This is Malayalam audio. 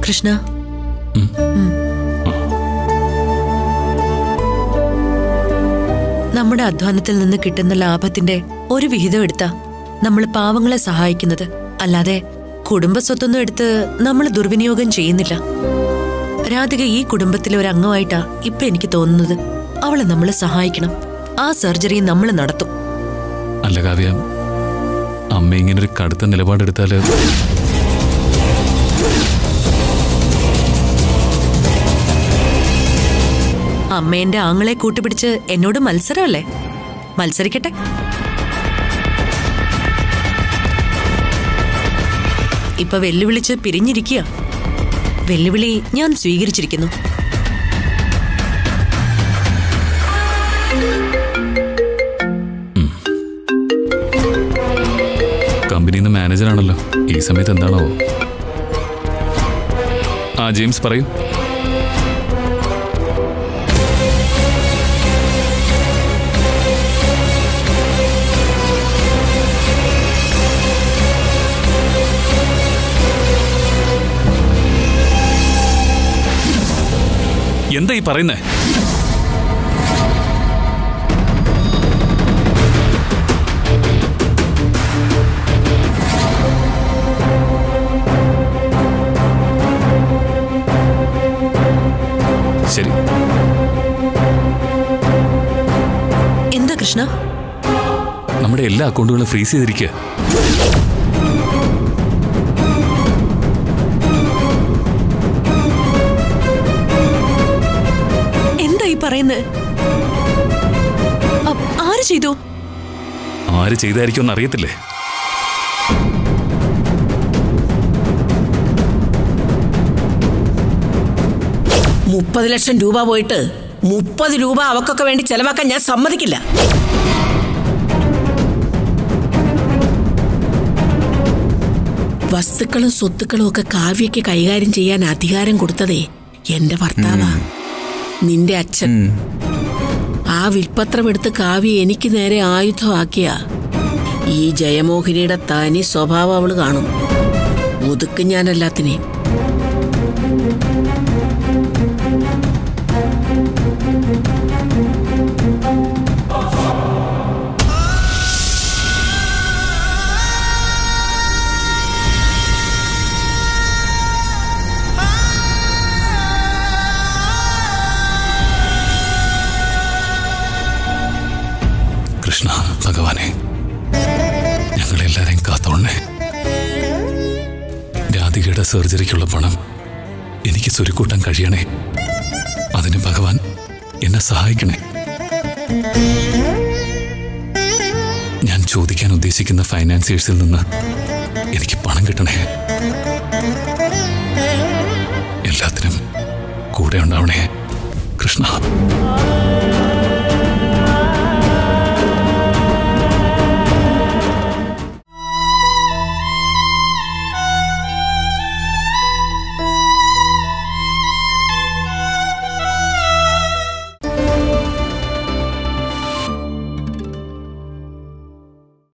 കൃഷ്ണ ഉം. ഉം. നമ്മുടെ അധ്വാനത്തിൽ നിന്ന് കിട്ടുന്ന ലാഭത്തിന്റെ ഒരു വിഹിതം എടുത്താ നമ്മൾ പാവങ്ങളെ സഹായിക്കുന്നത് അല്ലാതെ കുടുംബ സ്വത്തൊന്നും എടുത്ത് നമ്മൾ ദുർവിനിയോഗം ചെയ്യുന്നില്ല രാധിക ഈ കുടുംബത്തിലെ ഒരു അംഗമായിട്ടാ ഇപ്പൊ എനിക്ക് തോന്നുന്നത് അവളെ നമ്മൾ സഹായിക്കണം ആ സർജറി നമ്മൾ നടത്തും അല്ല കാവ്യ അമ്മ ഇങ്ങനെ ഒരു കടുത്ത നിലപാടെടുത്താല് അമ്മേന്റെ ആങ്ങളെ കൂട്ടുപിടിച്ച് എന്നോട് മത്സരമല്ലേ മത്സരിക്കട്ടെ ഇപ്പൊ വെല്ലുവിളിച്ച് പിരിഞ്ഞിരിക്കുക വെല്ലുവിളി ഞാൻ സ്വീകരിച്ചിരിക്കുന്നു കമ്പനിയിൽ നിന്ന് മാനേജറാണല്ലോ ഈ സമയത്ത് എന്താണോ ആ ജെയിംസ് പറയൂ എന്താ ഈ പറയുന്നേ ശരി എന്താ കൃഷ്ണ നമ്മുടെ എല്ലാ അക്കൗണ്ടുകളും ഫ്രീസ് ചെയ്തിരിക്കുക എന്താ ഈ പറയുന്നത് അ- ആര് ചെയ്തു ആര് ചെയ്തായിരിക്കും അറിയത്തില്ലേ മുപ്പത് ലക്ഷം രൂപ പോയിട്ട് മുപ്പത് രൂപ അവക്കൊക്കെ വേണ്ടി ചെലവാക്കാൻ ഞാൻ സമ്മതിക്കില്ല വസ്തുക്കളും സ്വത്തുക്കളും ഒക്കെ കാവ്യയ്ക്ക് കൈകാര്യം ചെയ്യാൻ അധികാരം കൊടുത്തതേ എന്റെ ഭർത്താവാ നിന്റെ അച്ഛൻ ആ വിൽപ്പത്രം എടുത്ത് കാവ്യ എനിക്ക് നേരെ ആയുധമാക്കിയ ഈ ജയമോഹിനിയുടെ തനി സ്വഭാവം അവള് കാണും ഒതുക്കും ഞാൻ എല്ലാത്തിനെയും കൃഷ്ണ ഭഗവാനെ ഞങ്ങളെല്ലാരെയും കാത്തോണേ രാധികയുടെ സർജറിക്കുള്ള പണം എനിക്ക് സ്വരുക്കൂട്ടാൻ കഴിയണേ അതിന് ഭഗവാൻ എന്നെ സഹായിക്കണേ ഞാൻ ചോദിക്കാൻ ഉദ്ദേശിക്കുന്ന ഫൈനാൻസിയേഴ്സിൽ നിന്ന് എനിക്ക് പണം കിട്ടണേ എല്ലാത്തിനും കൂടെ ഉണ്ടാവണേ കൃഷ്ണ